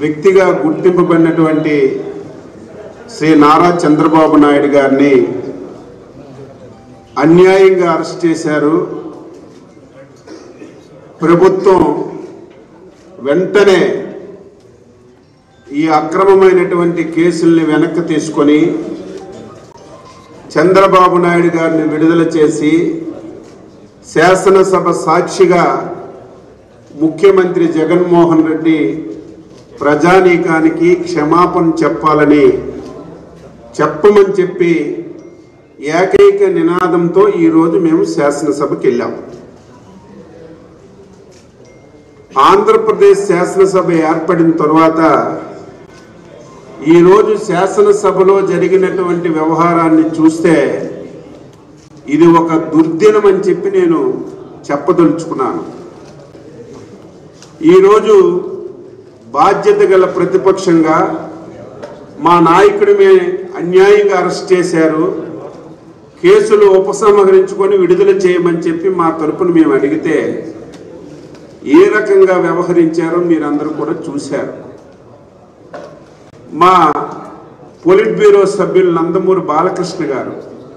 వ్యక్తిగా గుర్తింపబడినటువంటి శ్రీ నారా చంద్రబాబు నాయుడు గారిని అన్యాయంగా అరెస్ట్ చేశారు ప్రభుత్వం వెంటనే ఈ అక్రమమైనటువంటి కేసుల్ని వెనక్కి తీసుకొని చంద్రబాబు నాయుడు గారిని విడుదల చేసి శాసనసభ సాక్షిగా ముఖ్యమంత్రి జగన్మోహన్ రెడ్డి ప్రజానీకానికి క్షమాపణ చెప్పాలని చెప్పమని చెప్పి ఏకైక నినాదంతో ఈరోజు మేము శాసనసభకి వెళ్ళాం ఆంధ్రప్రదేశ్ శాసనసభ ఏర్పడిన తర్వాత ఈరోజు శాసనసభలో జరిగినటువంటి వ్యవహారాన్ని చూస్తే ఇది ఒక దుర్దినం అని చెప్పి నేను చెప్పదలుచుకున్నాను ఈరోజు బాధ్యత గల ప్రతిపక్షంగా మా నాయకుడి మే అన్యాయంగా అరెస్ట్ చేశారు కేసులు ఉపసంహరించుకొని విడుదల చేయమని చెప్పి మా తరపున మేము అడిగితే ఏ రకంగా వ్యవహరించారో మీరందరూ కూడా చూశారు మా పొలిట్ బ్యూరో సభ్యులు నందమూరి బాలకృష్ణ గారు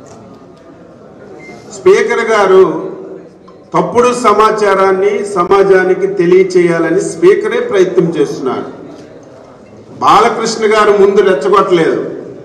స్పీకర్ గారు తప్పుడు సమాచారాన్ని సమాజానికి తెలియచేయాలని స్పీకరే ప్రయత్నం చేస్తున్నారు బాలకృష్ణ గారు ముందు రెచ్చగొట్టలేదు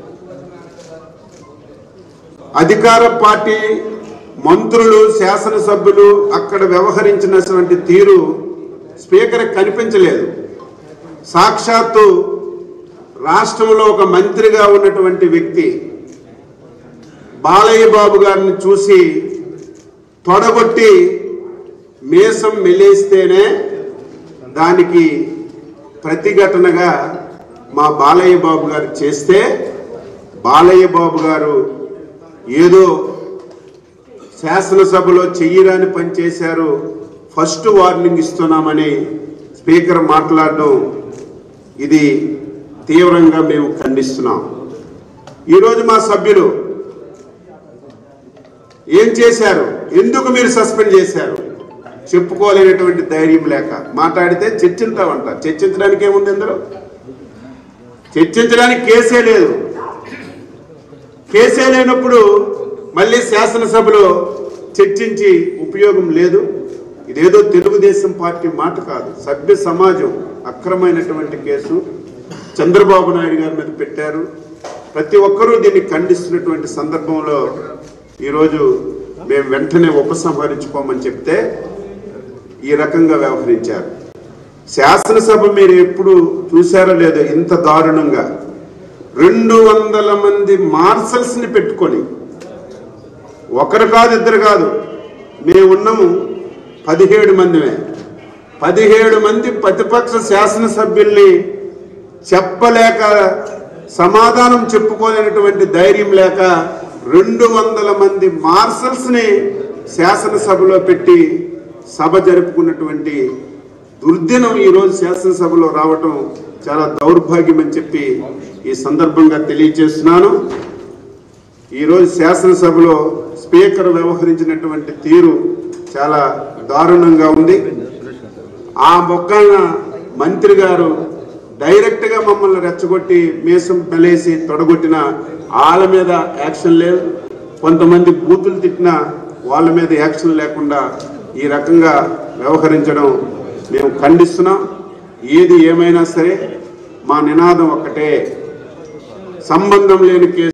అధికార పార్టీ మంత్రులు శాసనసభ్యులు అక్కడ వ్యవహరించినటువంటి తీరు స్పీకర్ కనిపించలేదు సాక్షాత్తు రాష్ట్రంలో ఒక మంత్రిగా ఉన్నటువంటి వ్యక్తి బాలయ్య బాబు గారిని చూసి తొడగొట్టి మీసం మెలేస్తేనే దానికి ప్రతిఘటనగా మా బాలయ్య బాబు గారు చేస్తే బాలయ్య బాబు గారు ఏదో శాసనసభలో చెయ్యరాని పని చేశారు ఫస్ట్ వార్నింగ్ ఇస్తున్నామని స్పీకర్ మాట్లాడడం ఇది తీవ్రంగా మేము ఖండిస్తున్నాం ఈరోజు మా సభ్యులు ఏం చేశారు ఎందుకు మీరు సస్పెండ్ చేశారు చెప్పుకోలేనటువంటి ధైర్యం లేక మాట్లాడితే చర్చించామంట చర్చించడానికి ఏముంది ఇందులో చర్చించడానికి కేసే లేదు కేసే లేనప్పుడు మళ్ళీ శాసనసభలో చర్చించి ఉపయోగం లేదు ఇదేదో తెలుగుదేశం పార్టీ మాట కాదు సభ్య సమాజం అక్రమైనటువంటి కేసు చంద్రబాబు నాయుడు గారి మీద పెట్టారు ప్రతి ఒక్కరూ దీన్ని ఖండిస్తున్నటువంటి సందర్భంలో ఈరోజు మేము వెంటనే ఉపసంహరించుకోమని చెప్తే ఈ రకంగా వ్యవహరించారు శాసనసభ మీరు ఎప్పుడు చూసారో లేదో ఇంత దారుణంగా రెండు వందల మంది మార్షల్స్ ని పెట్టుకొని ఒకరు కాదు ఇద్దరు కాదు మేము ఉన్నాము పదిహేడు మందిమే పదిహేడు మంది ప్రతిపక్ష శాసనసభ్యుల్ని చెప్పలేక సమాధానం చెప్పుకోలేనటువంటి ధైర్యం లేక రెండు వందల మంది మార్షల్స్ ని శాసనసభలో పెట్టి సభ జరుపుకున్నటువంటి దుర్దినం ఈరోజు శాసనసభలో రావటం చాలా దౌర్భాగ్యం అని చెప్పి ఈ సందర్భంగా తెలియజేస్తున్నాను ఈరోజు శాసనసభలో స్పీకర్ వ్యవహరించినటువంటి తీరు చాలా దారుణంగా ఉంది ఆ మొక్కన మంత్రి గారు డైరెక్ట్ గా మమ్మల్ని రెచ్చగొట్టి మీసం పెలేసి తొడగొట్టిన వాళ్ళ మీద యాక్షన్ లేదు కొంతమంది బూతులు తిట్టిన వాళ్ళ మీద యాక్షన్ లేకుండా ఈ రకంగా వ్యవహరించడం మేము ఖండిస్తున్నాం ఏది ఏమైనా సరే మా నినాదం ఒక్కటే సంబంధం లేని కేసు